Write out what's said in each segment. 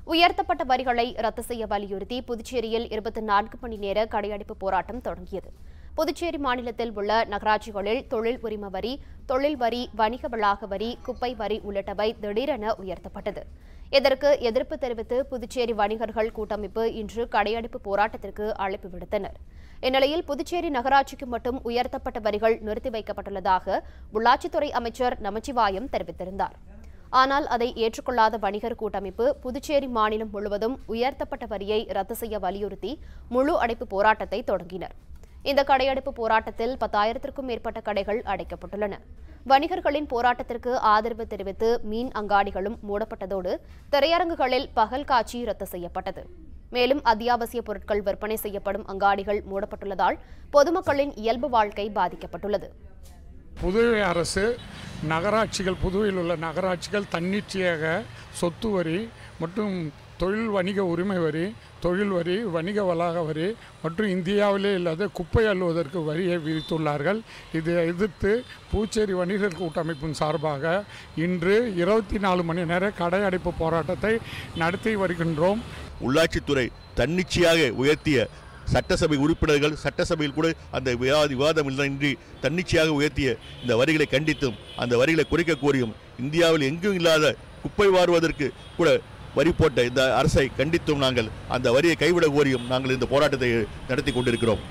உயர்த்தப்பட்ட வரிகளை ரத்து செய்ய வலியுறுத்தி புதுச்சேரியில் இருபத்தி நான்கு மணி நேர கடையடைப்பு போராட்டம் தொடங்கியது புதுச்சேரி மாநிலத்தில் உள்ள நகராட்சிகளில் தொழில் உரிம வரி தொழில் வரி வணிக வளாக வரி குப்பை வரி உள்ளிட்டவை திடீரென உயர்த்தப்பட்டது இதற்கு எதிர்ப்பு தெரிவித்து புதுச்சேரி வணிகர்கள் கூட்டமைப்பு இன்று கடையடைப்பு போராட்டத்திற்கு அழைப்பு விடுத்தனர் இந்நிலையில் புதுச்சேரி நகராட்சிக்கு மட்டும் உயர்த்தப்பட்ட வரிகள் நிறுத்தி வைக்கப்பட்டுள்ளதாக உள்ளாட்சித்துறை அமைச்சர் நமச்சிவாயம் தெரிவித்திருந்தார் ஆனால் அதை ஏற்றுக்கொள்ளாத வணிகர் கூட்டமைப்பு புதுச்சேரி மாநிலம் முழுவதும் உயர்த்தப்பட்ட வரியை ரத்து செய்ய வலியுறுத்தி முழு அடைப்பு போராட்டத்தை தொடங்கினர் இந்த கடையடைப்பு போராட்டத்தில் பத்தாயிரத்திற்கும் மேற்பட்ட கடைகள் அடைக்கப்பட்டுள்ளன வணிகர்களின் போராட்டத்திற்கு ஆதரவு தெரிவித்து மீன் அங்காடிகளும் மூடப்பட்டதோடு திரையரங்குகளில் பகல் காட்சி ரத்து செய்யப்பட்டது மேலும் அத்தியாவசிய பொருட்கள் விற்பனை செய்யப்படும் அங்காடிகள் மூடப்பட்டுள்ளதால் பொதுமக்களின் இயல்பு வாழ்க்கை பாதிக்கப்பட்டுள்ளது புதுவை அரசு நகராட்சிகள் புதுவையில் உள்ள நகராட்சிகள் தன்னிச்சையாக சொத்து வரி மற்றும் தொழில் வணிக உரிமை வரி தொழில் வரி வணிக வளாக வரி மற்றும் இந்தியாவிலே இல்லாத குப்பை அள்ளுவதற்கு வரியை விதித்துள்ளார்கள் இதை எதிர்த்து பூச்சேரி வணிகர் கூட்டமைப்பின் சார்பாக இன்று இருபத்தி நாலு மணி நேர கடையடைப்பு போராட்டத்தை நடத்தி வருகின்றோம் உள்ளாட்சித்துறை தன்னிச்சையாக உயர்த்திய சட்டசபை உறுப்பினர்கள் சட்டசபையில் கூட அந்த விவாத விவாதம் இன்றி தன்னிச்சையாக உயர்த்திய இந்த வரிகளை கண்டித்தும் அந்த வரிகளை குறைக்க கோரியும் இந்தியாவில் எங்கும் இல்லாத குப்பை வாருவதற்கு கூட வரி போட்ட இந்த அரசை கண்டித்தும் நாங்கள் அந்த வரியை கைவிட கோரியும் நாங்கள் இந்த போராட்டத்தை நடத்தி கொண்டிருக்கிறோம்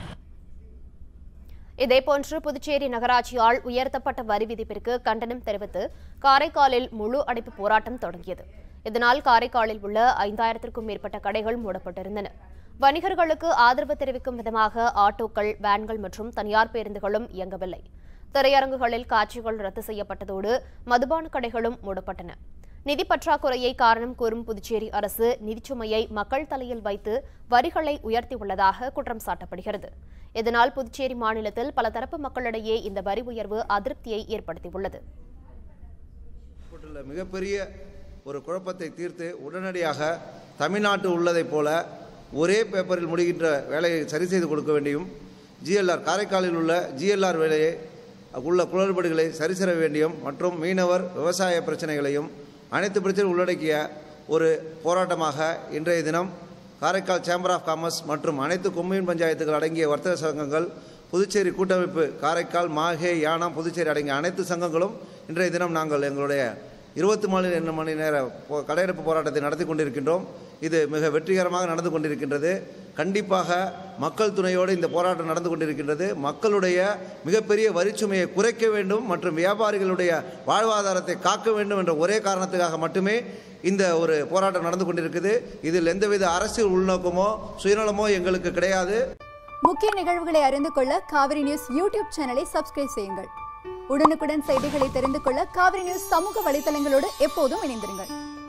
இதேபோன்று புதுச்சேரி நகராட்சியால் உயர்த்தப்பட்ட வரி விதிப்பிற்கு கண்டனம் தெரிவித்து காரைக்காலில் முழு அடைப்பு போராட்டம் தொடங்கியது இதனால் காரைக்காலில் உள்ள ஐந்தாயிரத்திற்கும் மேற்பட்ட கடைகள் மூடப்பட்டிருந்தன வணிகர்களுக்கு ஆதரவு தெரிவிக்கும் விதமாக ஆட்டோக்கள் வேன்கள் மற்றும் தனியார் பேருந்துகளும் இயங்கவில்லை திரையரங்குகளில் காட்சிகள் ரத்து செய்யப்பட்டதோடு மதுபான கடைகளும் மூடப்பட்டன நிதி பற்றாக்குறையை காரணம் கூறும் புதுச்சேரி அரசு நிதிச்சுமையை மக்கள் தலையில் வைத்து வரிகளை உயர்த்தியுள்ளதாக குற்றம் சாட்டப்படுகிறது இதனால் புதுச்சேரி மாநிலத்தில் பல தரப்பு மக்களிடையே இந்த வரி உயர்வு அதிருப்தியை ஏற்படுத்தியுள்ளது ஏற்பட்டுள்ள மிகப்பெரிய ஒரு குழப்பத்தை தீர்த்து உடனடியாக தமிழ்நாட்டு உள்ளதைப் போல ஒரே பேப்பரில் முடிகின்ற வேலையை சரி செய்து கொடுக்க வேண்டியும் ஜிஎல்ஆர் காரைக்காலில் உள்ள ஜிஎல்ஆர் வேலையை உள்ள குளறுபடிகளை சரி செய்ய வேண்டியும் மற்றும் மீனவர் விவசாய பிரச்சனைகளையும் அனைத்து பிரச்சனையும் உள்ளடக்கிய ஒரு போராட்டமாக இன்றைய தினம் காரைக்கால் சேம்பர் ஆஃப் காமர்ஸ் மற்றும் அனைத்து கொம்யூன் பஞ்சாயத்துகள் அடங்கிய வர்த்தக சங்கங்கள் புதுச்சேரி கூட்டமைப்பு காரைக்கால் மாஹே யானம் புதுச்சேரி அடங்கிய அனைத்து சங்கங்களும் இன்றைய தினம் நாங்கள் எங்களுடைய இருபத்தி நாலு மணி நேர போ- கடையெடுப்பு போராட்டத்தை நடத்தி கொண்டிருக்கின்றோம் இது மிக வெற்றிகரமாக நடந்து கொண்டிருக்கின்றது கண்டிப்பாக மக்கள் துணையோடு இந்த போராட்டம் நடந்து கொண்டிருக்கின்றது மக்களுடைய மிகப்பெரிய வரிச்சுமையை குறைக்க வேண்டும் மற்றும் வியாபாரிகளுடைய வாழ்வாதாரத்தை காக்க வேண்டும் என்ற ஒரே காரணத்துக்காக மட்டுமே இந்த ஒரு போராட்டம் நடந்து கொண்டிருக்குது இதில் எந்தவித அரசியல் உள்நோக்கமோ சுயநலமோ எங்களுக்கு கிடையாது முக்கிய நிகழ்வுகளை அறிந்து கொள்ள காவிரி நியூஸ் யூடியூப் சேனலை சப்ஸ்கிரைப் செய்யுங்கள் உடனுக்குடன் செய்திகளை தெரிந்து கொள்ள காவிரி நியூஸ் சமூக வலைதளங்களோடு எப்போதும் இணைந்திருங்கள்